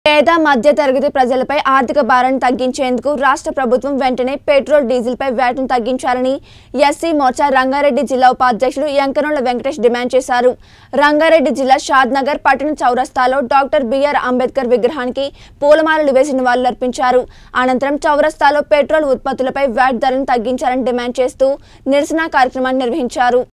పేద మధ్య తరగతి ప్రజలపై ఆర్థిక భారాన్ని తగ్గించేందుకు రాష్ట్ర ప్రభుత్వం వెంటనే పెట్రోల్ డీజిల్పై వ్యాట్ను తగ్గించాలని ఎస్సీ మోర్చా రంగారెడ్డి జిల్లా ఉపాధ్యక్షుడు యంకనోళ్ల వెంకటేష్ డిమాండ్ చేశారు రంగారెడ్డి జిల్లా షాద్నగర్ పట్టణ చౌరస్తాలో డాక్టర్ బిఆర్ అంబేద్కర్ విగ్రహానికి పూలమాలలు వేసి నివాళులర్పించారు అనంతరం చౌరస్తాలో పెట్రోల్ ఉత్పత్తులపై వ్యాట్ ధరను తగ్గించాలని డిమాండ్ చేస్తూ నిరసన కార్యక్రమాన్ని నిర్వహించారు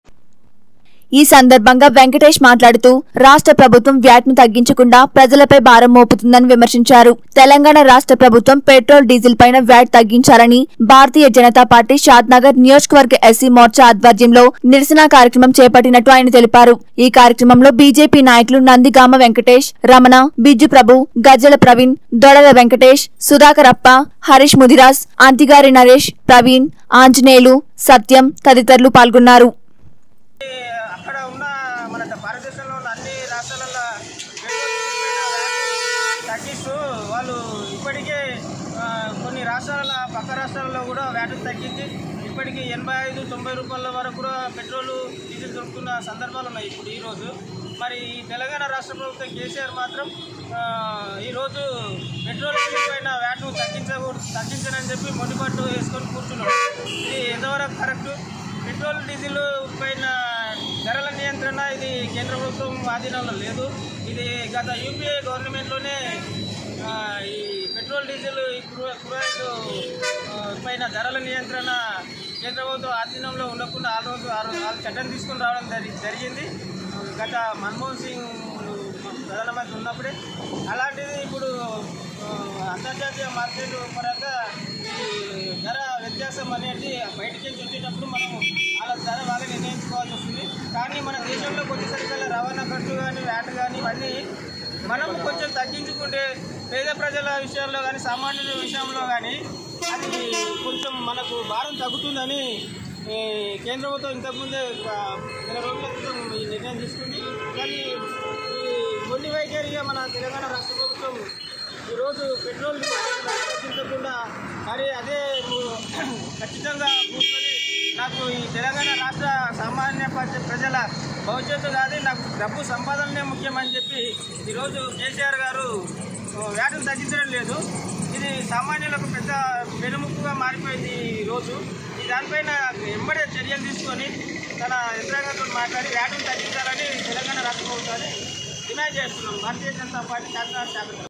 ఈ సందర్భంగా వెంకటేష్ మాట్లాడుతూ రాష్ట్ర ప్రభుత్వం వ్యాట్ ను తగ్గించకుండా ప్రజలపై భారం మోపుతుందని విమర్శించారు తెలంగాణ రాష్ట్ర ప్రభుత్వం పెట్రోల్ డీజిల్ పైన వ్యాట్ తగ్గించాలని భారతీయ జనతా పార్టీ షాద్నగర్ నియోజకవర్గ ఎస్సీ మోర్చా ఆధ్వర్యంలో నిరసన కార్యక్రమం చేపట్టినట్టు ఆయన తెలిపారు ఈ కార్యక్రమంలో బీజేపీ నాయకులు నందిగామ వెంకటేష్ రమణ బిజ్జు ప్రభు గజ్జల ప్రవీణ్ దొడల వెంకటేష్ సుధాకర్ అప్ప హరీష్ ముదిరాజ్ అంతిగారి నరేష్ ప్రవీణ్ ఆంజనేయులు సత్యం తదితరులు పాల్గొన్నారు అక్కడ ఉన్న మన భారతదేశంలో ఉన్న అన్ని రాష్ట్రాలలో పెట్రోల్ డీజిల్ పైన వ్యాట్ తగ్గిస్తూ వాళ్ళు ఇప్పటికే ఆ, కొన్ని రాష్ట్రాల పక్క రాష్ట్రాలలో కూడా వ్యాట్ తగ్గించి ఇప్పటికీ ఎనభై ఐదు తొంభై రూపాయల వరకు కూడా పెట్రోల్ డీజిల్ దొరుకుతున్న సందర్భాలు ఉన్నాయి ఇప్పుడు ఈరోజు మరి ఈ తెలంగాణ రాష్ట్ర ప్రభుత్వం కేసీఆర్ మాత్రం ఆ, ఈరోజు పెట్రోల్ డీజిల్ పైన వ్యాట్ను తగ్గించకూడదు తగ్గించనని చెప్పి మొండిపట్టు వేసుకొని కూర్చున్నాడు ఇది ఎంతవరకు కరెక్ట్ పెట్రోల్ డీజిల్ పైన ధరల నియంత్రణ ఇది కేంద్ర ప్రభుత్వం ఆధీనంలో లేదు ఇది గత యూపీఏ గవర్నమెంట్లోనే ఆ, ఈ పెట్రోల్ డీజిల్ ఈ క్రూ- క్రూయిడ్ ఆ, పైన ధరల నియంత్రణ కేంద్ర ప్రభుత్వం ఆధీనంలో ఉండకుండా ఆ రోజు ఆ రోజు ఆ చట్టం తీసుకుని రావడం జరి- జరిగింది గత మన్మోహన్ సింగ్ ప్రధానమంత్రి ఉన్నప్పుడే అలాంటిది ఇప్పుడు ఆ, అంతర్జాతీయ మార్కెట్ పరంగా ఈ ధర వ్యత్యాసం అనేది బయటికి నుంచి వచ్చేటప్పుడు మనం వాళ్ళ ధర వాళ్ళే నిర్ణయించుకోవాల్సి వస్తుంది కానీ మన దేశంలోకి వచ్చేసరికి రవాణా ఖర్చు కానీ వ్యాట్ కానీ ఇవన్నీ మనం కొంచెం తగ్గించుకుంటే పేద ప్రజల విషయంలో కానీ సామాన్యుల విషయంలో కానీ అది కొంచెం మనకు భారం తగ్గుతుందని ఈ కేంద్ర ప్రభుత్వం ఇంతకుముందే ఒక నెల రోజుల క్రితం ఈ నిర్ణయం తీసుకుంది కానీ ఈ మొండి వైఖరిగా మన తెలంగాణ రాష్ట్ర ప్రభుత్వం ఈరోజు పెట్రోల్ తగ్గించకుండా మరి అదే ము- ఖచ్చితంగా కూర్చొని నాకు ఈ తెలంగాణ రాష్ట్ర సామాన్య ప్రజ- ప్రజల భవిష్యత్తు కాదు నాకు డబ్బు సంపాదననే ముఖ్యమని చెప్పి ఈరోజు కేసీఆర్ గారు వ్యాటును తగ్గించడం లేదు ఇది సామాన్యులకు పెద్ద వెనుముప్పుగా మారిపోయింది ఈ రోజు ఈ దానిపైన ఎంబడే చర్యలు తీసుకొని తన యంత్రాంగంతో మాట్లాడి వ్యాటును తగ్గించాలని తెలంగాణ రాష్ట్ర ప్రభుత్వాన్ని డిమాండ్ చేస్తున్నాం భారతీయ జనతా పార్టీ శాసన శాఖ